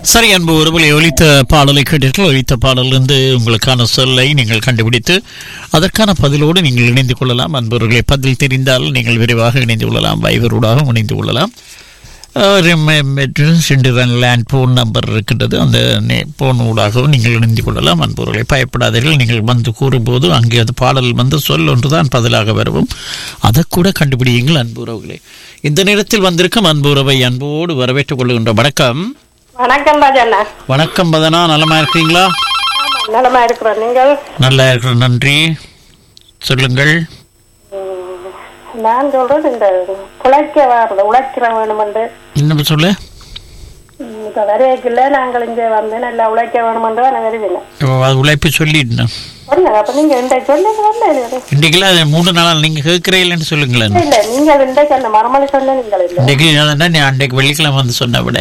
சரி அன்பு ஒருவரை ஒலித்த பாடலை கேட்டீர்கள் ஒலித்த பாடலிருந்து உங்களுக்கான சொல்லை நீங்கள் கண்டுபிடித்து அதற்கான பதிலோடு நீங்கள் இணைந்து கொள்ளலாம் அன்பவர்களை பதில் தெரிந்தால் நீங்கள் விரைவாக இணைந்து கொள்ளலாம் வைவரோடாக இணைந்து கொள்ளலாம் சென்று லேண்ட் ஃபோன் நம்பர் இருக்கின்றது அந்த ஃபோன் ஊடாகவும் நீங்கள் இணைந்து கொள்ளலாம் அன்பவர்களை பயப்படாதீர்கள் நீங்கள் வந்து கூறும்போது அங்கே அது பாடல் வந்து சொல் ஒன்றுதான் பதிலாக வரவும் அதை கூட கண்டுபிடியுங்கள் அன்புறவுகளே இந்த நேரத்தில் வந்திருக்கும் அன்புறவை அன்போடு வரவேற்றுக் கொள்கின்ற வணக்கம் வணக்கம் ராஜண்ணா வணக்கம் பதனா நலமா இருக்கிறீங்களா நலமா இருக்கிறோம் நீங்கள் நல்லா இருக்கிற நன்றி சொல்லுங்கள் ம், நான் சொல்றது இந்த உழைக்க வர்றது உழைக்கிற வேணுமென்று என்ன சொல்ல ம், இப்ப வரையக்கில்ல நாங்கள் இங்க வந்து நல்லா உழைக்க வேணுமென்று நான் விரும்பினேன் இப்போ அது உழைப்பு சொல்லிட்டேன் சொன்னேன் அப்ப நீங்க இன்றைக்கு சொல்லுங்க வரல இன்றைக்கெல்லாம் அது மூணு நாள் நீங்க கேட்கிறீங்களேன்னு சொல்லுங்களேன் இல்ல நீங்கள் இன்றைக்கு அந்த மறுமொழி சொன்ன நீங்கள் இல்ல இன்றைக்கு அதான் நான் அன்றைக்கு வெள்ளிக்கிழமை வந்து சொன்ன விட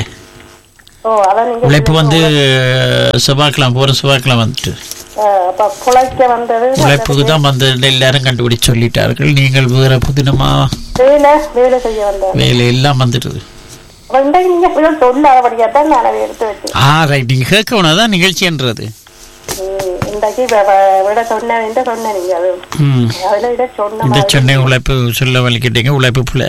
ஓ அதான் நீங்க உழைப்பு வந்து செவ்வாய்க்கிழமை போகிற செவ்வாய்க்கிழமை வந்துட்டு ஆ, அப்ப உழைக்க வந்தது உழைப்புக்கு தான் வந்து எல்லாரும் கண்டுபிடிச்சு சொல்லிட்டார்கள் நீங்கள் வேற புதினமா வேலை வேலை செய்ய வந்தேன் வேலை எல்லாம் வந்துடுது அப்ப இன்றைக்கு நீங்க இப்படி சொல்லாதபடியா தான் நான் அதை எடுத்து வச்சேன் ஆ ரைட் நீங்க கேட்கணும் தான் நிகழ்ச்சின்றது ம், இன்றைக்கு வ- வ- விட சொன்னேன் சொன்னேன் நீங்க அது ம் அதுல இதை சொன்ன இந்த மாதிரி சென்னை உழைப்பு சொல்ல வலிக்கிட்டீங்க உழைப்பு புள்ள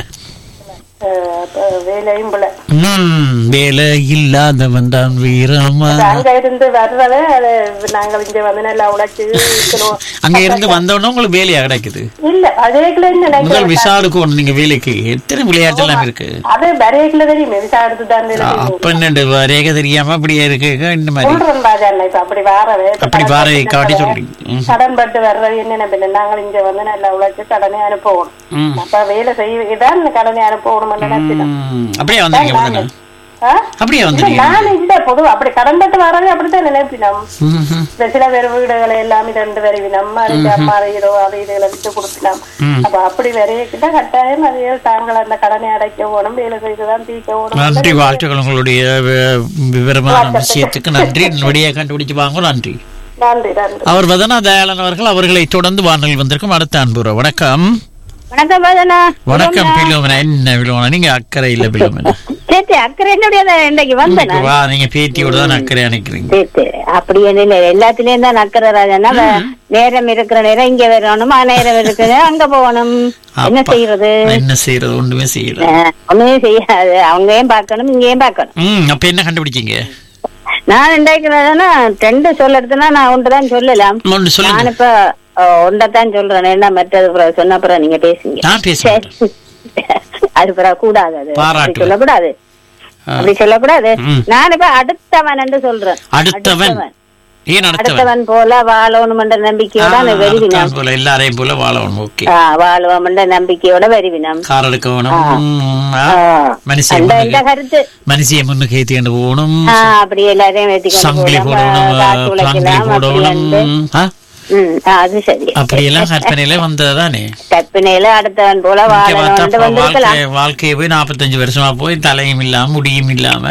ஆ, அப்ப வேலையும் போல ம், வேலை இல்லாதவன் தான் வீரமா அங்க இருந்து வர்றத அது நாங்கள் இங்க வந்து நல்லா உழைச்சு இருக்கணும். அங்க இருந்து வந்தோடனே உங்களுக்கு வேலையா கிடைக்குது இல்ல அதேக்குள்ள என்ன முதல் நினைக்கிறேன் விசாலுக்கு ஒண்ணு நீங்க வேலைக்கு எத்தனை விளையாட்டு எல்லாம் இருக்கு அது வரையக்குள்ள தெரியுமே விசா எடுத்து தான் தெரியும். அப்ப என்ன ரேக தெரியாம அப்படியே இருக்கு இந்த மாதிரி சொல்றேன் ராஜா அண்ணா, இப்ப அப்படி வாரவே அப்படி வார காட்டி சொல்றீங்க ம். கடன் பட்டு வர்றது என்ன பின்ன நாங்கள் இங்க வந்து நல்லா உழைச்சு கடனை அனுப்பணும் ம். அப்ப வேலை செய்யதான் கடனை அனுப்பணும் நினைச்சிட்டோம் ம், அப்படியே வந்துருங்க அப்படிதானே? ஆ? அப்படியே இல்ல, வந்துருங்க நான் இல்ல பொதுவா அப்படி கடன் பட்டு வரவே அப்படித்தான் நினைப்பினோம் ம், ம். இந்த சில பேர் வீடுகளை எல்லாம் ரெண்டு வருவினம் அதுக்கு அம்மா இதோ அது இதுகளை விட்டு கொடுக்கலாம் ம். அப்ப அப்படி வரையிட்ட கட்டாயம் அது தாங்கள் அந்த கடனை அடைக்க போகணும் வேலை செய்துதான் தீர்க்க போகணும் நன்றி வாழ்த்துக்கள் உங்களுடைய வி- விவரமான விஷயத்துக்கு நன்றி நொடியை கண்டுபிடிச்சு வாங்க நன்றி நன்றி நன்றி அவர் வதனா தயாளன் அவர்கள் அவர்களை தொடர்ந்து வானொலி வந்திருக்கும் அடுத்த அன்புற வணக்கம் வணக்கம் பாதனா வணக்கம் பிலோமனா என்ன பிலோமனா நீங்க அக்கறை இல்ல பிலோமனா சரி அக்கறை என்னுடைய இன்னைக்கு வந்தேன் வா நீங்க பேட்டியோட தான் அக்கறை அணைக்கிறீங்க சரி சரி அப்படி ஒண்ணும் இல்ல எல்லாத்துலயும் தான் அக்கறை ராஜனா நேரம் இருக்கிற நேரம் இங்க வரணும் நேரம் இருக்கிற நேரம் அங்க போகணும் என்ன அப்பா, செய்யறது என்ன செய்யறது ஒண்ணுமே செய்யல அஹ், ஒண்ணுமே செய்யாது அவங்களையும் பார்க்கணும் இங்கேயும் பார்க்கணும் ம் அப்ப என்ன கண்டுபிடிச்சீங்க நான் இன்றைக்குனா ரெண்டு சொல்லறதுன்னா நான் ஒன்றுதான் சொல்லலாம் ஒன்று நான் சொல்லுங்க இப்ப அஹ், ஒன்றைத்தான் சொல்றேன் என்ன மற்றது அப்புறம் சொன்ன அப்புறம் நீங்க பேசுங்க நான் பேசுறேன் சரி. அது பிறகு கூடாது அது பாராட்டு. அப்படி சொல்லக்கூடாது ஆ. அப்படி சொல்லக்கூடாது ம். நான் இப்ப அடுத்தவன் என்று சொல்றேன் அடுத்தவன் ஏன் அடுத்தவன் அடுத்தவன் போல வாழணும் என்ற நம்பிக்கையோட அந்த வெறிவினம் அடுத்தவன் போல எல்லாரையும் போல வாழணும் ஓகே ஆ, வாழுவோம் என்ற நம்பிக்கையோட வெறிவினம் கார் எடுக்கணும் ம், ஆ. ஆ. மனுஷிய அந்த இந்த முன்னுக்கு கருத்து மனுஷிய முன்னுக்கு ஏத்திட்டு போகணும் ஆ, அப்படி எல்லாரையும் வெட்டி சங்கிலி போடணும் காசு சங்கிலி உழைக்கலாம் அப்படி போடணும் வந்து ஆ? ம், ஆ, அது சரி அப்படியெல்லாம் கற்பனையில வந்ததுதானே கற்பினையில அடுத்தவன் போல இங்க வாழணும் பார்த்தா என்று அப்ப வந்திருக்கலாம் வாழ்க்கை வாழ்க்கையை போய் நாற்பத்தஞ்சு வருஷமா போய் தலையும் இல்லாம முடியும் இல்லாம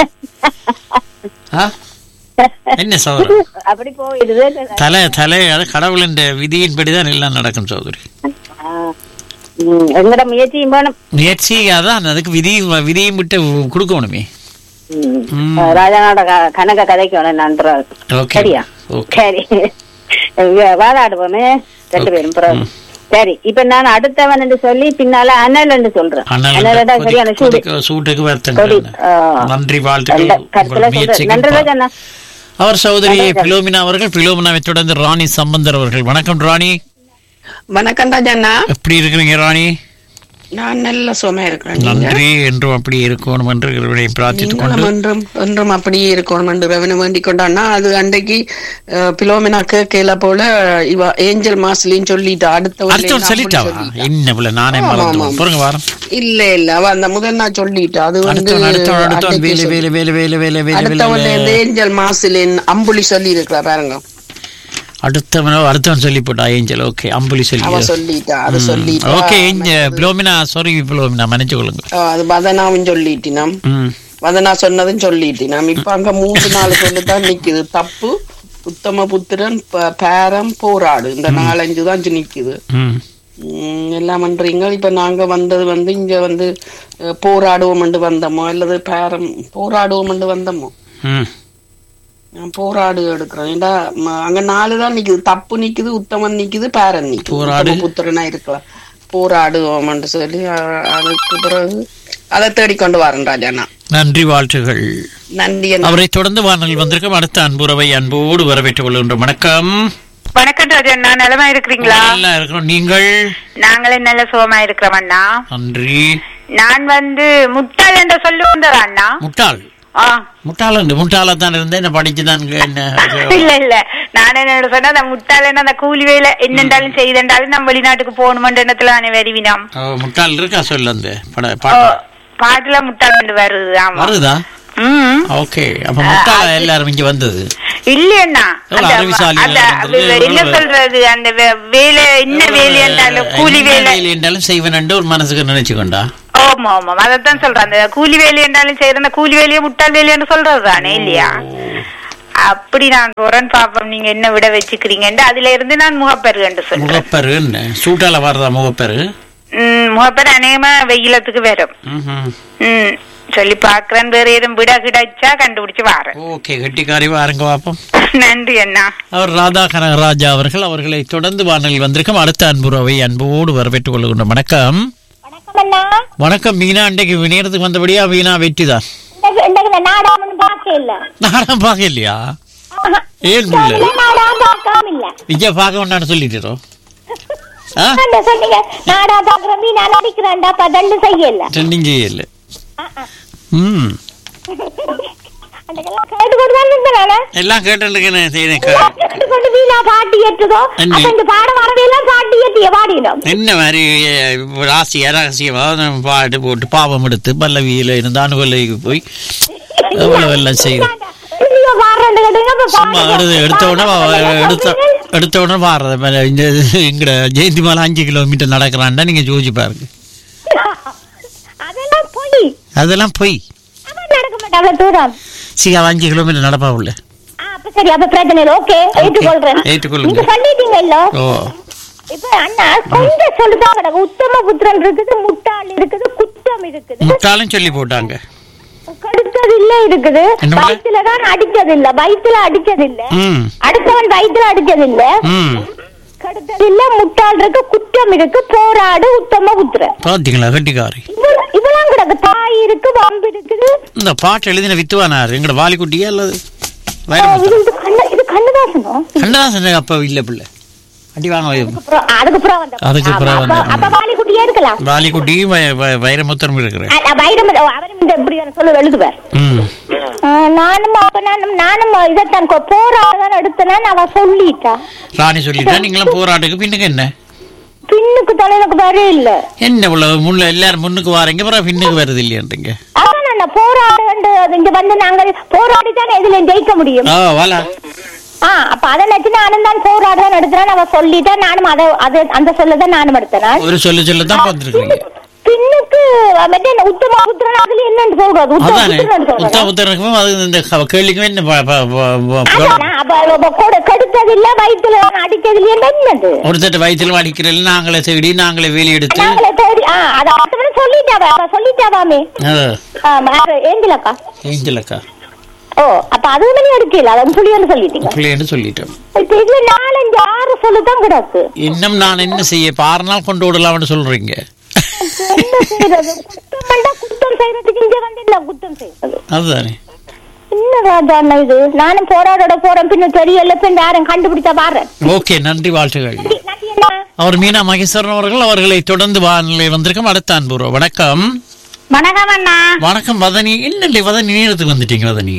ஆ? என்ன சௌதரி அப்படி போயிடுது தலை தலை அது கடவுளின் விதியின்படிதான் எல்லாம் நடக்கும் சௌதரி ஆ. ம், எங்கட முயற்சியும் வேணும் முயற்சி அதான் அதுக்கு விதி விதியும் விட்டு கொடுக்கணுமே ம். ம். ராஜானோட க- கணக்க கதைக்கணும் நன்றா ஓகே சரியா ஓகே சரி வாதாடுவோமே ரெண்டு பேரும் பிறகு. சரி இப்ப நான் அடுத்தவன் என்று சொல்லி பின்னால அனல் என்று சொல்றேன் அனலடா சரியான சூடு சூட்டுக்கு கொடி. வருத்தங்கள் ஆ. நன்றி நல்ல வாழ்த்துக்கள் கருத்துல உங்கள் சொல்றேன் முயற்சிக்கு நன்றி பா- ராஜண்ணா அவர் சகோதரி பிலோமினா அவர்கள் பிலோமினாவை தொடர்ந்து ராணி சம்பந்தர் அவர்கள் வணக்கம் ராணி வணக்கம் ராஜண்ணா எப்படி இருக்கிறீங்க ராணி நான் நல்ல சுகமா இருக்கிறேன் நீங்க? நன்றி என்றும் அப்படி இருக்கணும் என்று இறைவனை பிரார்த்தித்துக் கொண்டு நீங்களும் என்றும் என்றும் அப்படியே இருக்கணும் என்று ரவனை வேண்டிக் கொண்டான்னா அது அன்றைக்கு அஹ், பிலோமினா கேட்கல போல இவ ஏஞ்சல் மாஸ்லின்னு சொல்லிட்டா அடுத்த ஒரு அடுத்தவன் நான் சொல்லிட்டாவா சொல்லிட்டா. என்ன பிள்ளை நானே ஆமா, மறந்து ஆமா. பாருங்க வாரம் இல்ல இல்ல அவ அந்த முதல் நான் சொல்லிட்டா அது வந்து அடுத்தவன் அடுத்தவன் அடுத்தவன் அன்றைக்கு வேலை சொல்லி- வேலை வேலை வேலை வேலை வேலை அடுத்தவன் வேலை இந்த ஏஞ்சல் மாசிலின் அம்புலி சொல்லி இருக்கிறா பாருங்க அடுத்தவனோ அடுத்தவன் சொல்லி போட்டா ஏஞ்சல் ஓகே அம்புலி சொல்லி அவ சொல்லிட்டா அது சொல்லிட்டா ஓகே பிலோமினா சாரி பிலோமினா மன்னிச்சு கொள்ளுங்க அஹ், அது பதனாவும் சொல்லிட்டினம் ம் வதனா சொன்னதும் சொல்லிட்டினம் இப்ப அங்க மூன்று நாலு சொல்லிதான் நிக்குது தப்பு உத்தம புத்திரன் ப- பேரம் போராடு இந்த நாலஞ்சு தான் நிக்குது ம் உம், எல்லாம் பண்றீங்க இப்ப நாங்க வந்தது வந்து இங்க வந்து அஹ், போராடுவோம் வந்தோமோ அல்லது பேரம் போராடுவோம் வந்தோமோ ம் நான் போராடு எடுக்கிறேன் ஏண்டா ம- அங்க நாலு தான் நிக்குது தப்பு நிக்குது உத்தமன் நிக்குது பேரன் நிக்குது போராடு. உத்தம புத்திரனா இருக்கலாம் போராடுவோம்னு சொல்லி அ- அதுக்கு பிறகு அதை தேடிக்கொண்டு வரேன் ராஜா நான் நன்றி வாழ்த்துகள் நன்றி அண்ணா. அவரை தொடர்ந்து வானல் வந்திருக்கும் அடுத்த அன்புறவை அன்போடு வரவேற்றுக் கொள்கின்றோம் வணக்கம் வணக்கம் ராஜண்ணா நலமா இருக்கிறீங்களா நல்லா இருக்கிறோம் நீங்கள் நாங்களே நல்ல சுகமா இருக்கிறோம் அண்ணா நன்றி நான் வந்து முட்டாள் என்ற சொல்லு வந்ததா அண்ணா முட்டாள் ஆ. முட்டாள் உண்டு முட்டாளா தான் இருந்தேன் என்ன படிச்சு தான் என்ன இல்ல இல்ல நான் என்ன சொன்னா அந்த முட்டாள் என்ன அந்த கூலி வேலை என்னென்றாலும் செய்தென்றாலும் நம்ம வெளிநாட்டுக்கு போகணுமென்ற எண்ணத்துல நானே வருவினோம் ஓ, முட்டாள் இருக்கா சொல்ல அந்த பட ஓ, பாட்டு பாட்டுல முட்டாள் கொண்டு வருது ஆமா வருதா ம் ஓகே அப்ப முட்டாள எல்லாரும் இங்க வந்தது இல்லையண்ணா எவ்வளவு அந்த- அறிவுசாலியா அந்த இருந்திருக்கு, என்ன எவ்வளவு- சொல்றது அந்த வே- வேலை என்ன வேலை என்றாலும் கூலி என்ன வேலை வேலை என்றாலும் செய்வன் ஒரு மனசுக்கு நினைச்சுக்கொண்டா ஆமா ஆமா அதைத்தான் சொல்றேன் அந்த கூலி வேலை என்றாலும் செய்யற அந்த கூலி வேலையை முட்டாள் வேலைன்னு சொல்றது தானே இல்லையா அப்படி நான் போறேன் பாப்போம் நீங்க என்ன விட வச்சுக்கிறீங்கன்னு அதுல இருந்து நான் முகப்பெரு என்று சொல்றேன் முகப்பரு என்ன சூட்டால வர்றதா முகப்பரு ம், முகப்பெரு அநேகமா வெயிலத்துக்கு வரும் ம்ஹும். ம் சொல்லி பாக்குறேன் வேற ஏதும் விட கிடைச்சா கண்டுபிடிச்சு வாரேன் ஓகே கெட்டிக்காரி வாருங்க பாப்போம் நன்றி அண்ணா அவர் ராதா கனகராஜா அவர்கள் அவர்களை தொடர்ந்து வானலில் வந்திருக்கும் அடுத்த அன்புறவை அன்போடு வரவேற்றுக் கொள்கின்றோம் வணக்கம் வணக்கம் அண்ணா வணக்கம் மீனா அன்றைக்கு வினயத்துக்கு வந்தபடியா மீனா வெற்றிதான் இந்த- இந்த இந்த நாடகம் ஒண்ணும் பார்க்க இல்ல நானும் பார்க்க இல்லையா ஆஹா. ஏன் புள்ள இந்த நாடகம் பார்க்காம இல்ல விஜய் பார்க்க வேண்டாம்னு சொல்லிட்டோம் ஆ என்ன சொன்னீங்க நாடகம் பார்க்கிற மீ நான் நடிக்கிறேன்டா அப்ப தண்டு செய்யல ட்ரெண்டிங் செய்யல ம் அந்த கேட்டு கொண்டு தான் இருந்தேன் நானு எல்லாம் கேட்டுருக்கேன் கேட்டு கொண்டு வீணா பாட்டி ஏற்றுதோ என்ன? அப்ப இந்த பாடம் வரவையெல்லாம் பாட்டி ஏற்றிய பாடினோம் என்ன மாதிரி அஹ், ராசியா ரகசியமா நம்ம பாட்டு போட்டு பாவம் எடுத்து பல்லவியில இருந்து அனுகொலைக்கு போய் எவ்வளவு எல்லாம் செய்யுது இல்லையோ பாடுறேன் கேட்டீங்க அப்ப சும்மா பாடுங்க. எடுத்து எடுத்த உடனே வா- எடுத்த எடுத்த உடனே பாடுறது மேல இந்த இங்கட ஜெயந்தி மேல அஞ்சு கிலோமீட்டர் நடக்கிறான்டா நீங்க யோசிச்சு பாருங்க அதெல்லாம் போய் அதெல்லாம் போய் அவன் நடக்க மாட்டான் அவ்வளவு தூரம் சரி அவன் அஞ்சு கிலோமீட்டர் நடப்பா உள்ள ஆ, அப்ப சரி அப்ப பிரச்சனை இல்லை ஓகே ஏற்றுக்கொள்றேன் ஏற்றுக்கொள்ளுங்க. நீங்க சொல்லிட்டீங்க இல்ல ஓ இப்ப அண்ணா கொஞ்சம் சொல்லுதான் கிடக்கு உத்தம புத்திரன் இருக்குது முட்டாள் இருக்குது குற்றம் இருக்குது முட்டாளும் சொல்லி போட்டாங்க கடுத்தது இல்ல இருக்குது என்ன? வயிற்றுல தான் அடிச்சது இல்ல வயிற்றுல அடிச்சது இல்ல ம் அடுத்தவன் வயிற்றுல அடிச்சது இல்ல ம் கடுத்தது இல்ல முட்டாள் இருக்கு குற்றம் இருக்கு போராடு உத்தம புத்திரன் பாத்தீங்களா கட்டிக்காரி இவ்வளவு- இவ்வளவு கிடக்கு தாய் இருக்கு வம்பு இருக்குது இந்த பாட்டு எழுதின வித்துவானார் எங்கட வாலிக்குட்டியா அல்லது ஆ, வைரமுத்து இது இது கண்ண இது கண்ணதாசனம் கண்ணதாசன் அப்ப இல்ல பிள்ளை அடி வாங்க அப்புறம் அதுக்கப்புறம் வந்த அதுக்கப்புறம் அப்ப- வந்த- அப்ப வாலிக்குட்டியே இருக்கலாம் வாலிக்குட்டியும் வ- வ- வைரமுத்தரும் இருக்கிறேன் அ- அ, வைரம் ஓ, அவரும் இந்த இப்படி சொல்லு எழுதுவார் ம் ஆ, நானும் அப்ப நானும் நானும் இதைத்தான் கொ- போராடதான் எடுத்தேன் அவ சொல்லிட்டா ராணி சொல்லிட்டா நீங்களும் போராட்டுக்கு பின்னுக்கு என்ன பின்னுக்கு தலைவனுக்கு வரே இல்ல என்ன இவ்வளவு முன்ன எல்லாரும் முன்னுக்கு வாரீங்க அப்புறம் பின்னுக்கு வருது இல்லையான்றீங்க அதான் நான் போராடு இங்க வந்து நாங்கள் போராடி தான் இதுல ஜெயிக்க முடியும் ஆ வாலா ஆ அப்ப அதை நினைச்சு நானும் தான் போராடுதான் எடுத்தேன் அவ சொல்லிட்டா நானும் அதை அது அந்த சொல்லதான் நானும் எடுத்தேன் ஒரு சொல்லு சொல்லு தான் பார்த்துருக்கீங்க பின்னுக்கு மற்ற என்ன உத்தம புத்திரன் அதுல என்னன்னு சொல்றது உத்தம அதானே புத்திரன் உத்தா சொல்றது உத்தரனுக்கும் அது இந்த க- கேள்விக்கும் என்ன ப- ப- ப- ப- அதானா, அப்ப அவ கூட கெடுத்தது இல்ல வயிற்றுல அடிக்கிறது இல்ல என்னது ஒருத்தட்ட வயிற்றுல அடிக்கிறதில்ல நாங்களே தேடி நாங்களே வேலி எடுத்து நாங்களே தேடி ஆ அத அடுத்தவன சொல்லிட்டாவ அவ சொல்லிட்டாவாமே ஏந்திலக்கா ஏஞ்சலக்கா ஓ அப்ப அது மணி எடுக்கல அது புள்ளியோன்னு சொல்லிட்டீங்க பிள்ளைன்னு சொல்லிட்டோம் இப்ப இதுல நாலஞ்சு ஆறு சொல்லுதான் கிடக்கு இன்னும் நான் என்ன செய்ய இப்ப ஆறு நாள் கொண்டு விடலாம்னு சொல்றீங்க என்ன செய்யறது குத்தம் பண்ணா குத்தம் செய்யறதுக்கு இங்க வந்து இல்ல குத்தம் செய்யறது அதுதானே என்ன ராஜா அண்ணா இது நானும் போராடோட போறேன் பின்ன தெரியல பின் யாரும் கண்டுபிடிச்சா பாடுறேன் ஓகே நன்றி வாழ்த்துகள் நன்றி அண்ணா அவர் மீனா மகேஸ்வரன் அவர்கள் அவர்களை தொடர்ந்து வானிலை வந்திருக்கும் அடுத்த அன்புறோ வணக்கம் வணக்கம் அண்ணா வணக்கம் வதனி என்ன வதனி நேரத்துக்கு வந்துட்டீங்க வதனி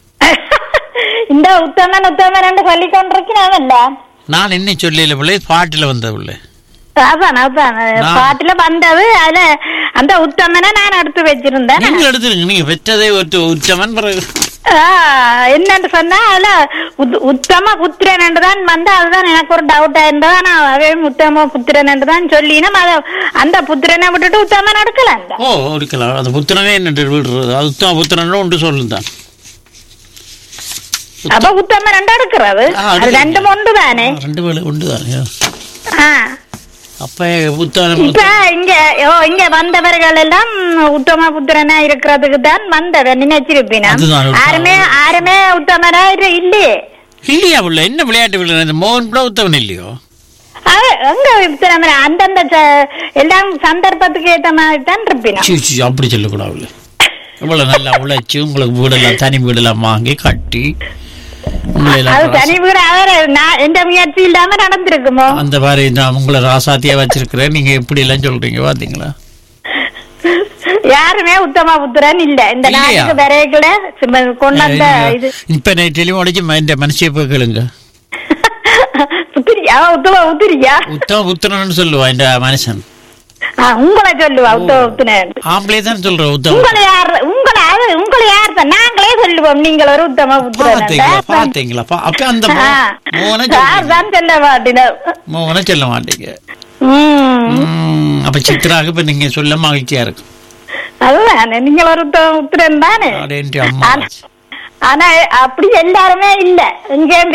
இந்த உத்தமன் உத்தமன் சொல்லி கொண்டிருக்கிறாங்கல்ல நான் என்ன சொல்லல பிள்ளை பாட்டுல வந்த பிள்ளை அதான் அதான் நான்- பாட்டுல வந்தது அதுல அந்த உத்தமனை நான் எடுத்து வச்சிருந்தேன் நீங்க எடுத்துருங்க நீங்க பெற்றதே ஒரு உச்சமன் பிறகு ஆ, என்னன்னு சொன்னா அதுல உத்- உத்தம புத்திரன் என்றுதான் வந்து அதுதான் எனக்கு ஒரு டவுட்டா இருந்தது ஆனா அவே உத்தம புத்திரன் என்றுதான் சொல்லினோம் அத அந்த புத்திரனை விட்டுட்டு உத்தமன் எடுக்கலாம் ஓ இருக்கலாம் அந்த புத்திரனே என்ன விடுறது அது உத்தம புத்திரன் ஒன்று சொல்லுதான் அப்ப உத்தம ரெண்டு எடுக்கிறது ஆ, அது எடுக்கலாம். ரெண்டும் ஒன்று தானே ரெண்டு வேலை உண்டு தானே ஆ அப்ப உத்தம இப்ப இங்க ஓ இங்க வந்தவர்கள் எல்லாம் உத்தம புத்திரனா இருக்கிறதுக்கு தான் வந்தவர் நினைச்சிருப்பினா அதுதான் ஒரு யாருமே யாருமே உத்தமரா இரு- இல்லையே இல்லையா உள்ள என்ன விளையாட்டு விளையாடு மோகன் கூட உத்தவன் இல்லையோ அவ- எங்க உத்தமரா அந்தந்த ச- எல்லாம் சந்தர்ப்பத்துக்கு ஏத்த மாதிரி தான் இருப்பினா சீ, சீ, அப்படி சொல்லக்கூடாது இவ்வளவு நல்லா உழைச்சு உங்களுக்கு வீடெல்லாம் தனி வீடெல்லாம் வாங்கி கட்டி உங்களை அது எல்லாம் தனி வீடு அவர் நான் எந்த முயற்சி இல்லாம நடந்திருக்குமோ அந்த மாதிரி நான் உங்களை ராசாத்தியா வச்சிருக்கிறேன் நீங்க எப்படி எல்லாம் சொல்றீங்க பாத்தீங்களா யாருமே உத்தம புத்திரன் இல்ல இந்த இல்லையா? நாட்டுக்கு வரைக்குள்ள சும்மா கொண்டு வந்த இது இப்ப நான் டெலிமோடிச்சு இந்த மனுஷிய போய் கேளுங்க புத்திரியா உத்தம புத்திரியா உத்தம புத்திரன்னு சொல்லுவா இந்த மனுஷன் ஆ, உங்களை சொல்லுவா உத்தம புத்திரன் ஆம்பளை தான் சொல்ற உத்தம உங்களை யார் உங்களை அது உங்களை யார் தான் நாங்களே சொல்லுவோம் நீங்கள் ஒரு உத்தம பாத்தீங்களா புத்திரன் பாத்தீங்களா பா- அப்ப அந்த மோகனை யார் தான் சொல்ல மாட்டினோம் மோகனை சொல்ல மாட்டீங்க உம் ம், அப்ப சித்ராக்கு இப்ப நீங்க சொல்ல மகிழ்ச்சியா இருக்கும் அதுதானே நீங்கள் ஒரு உத்தம புத்திரன் தானே அடேன்ட்டு அம்மா ஆனா- ஆனா அப்படி எல்லாருமே இல்ல இங்க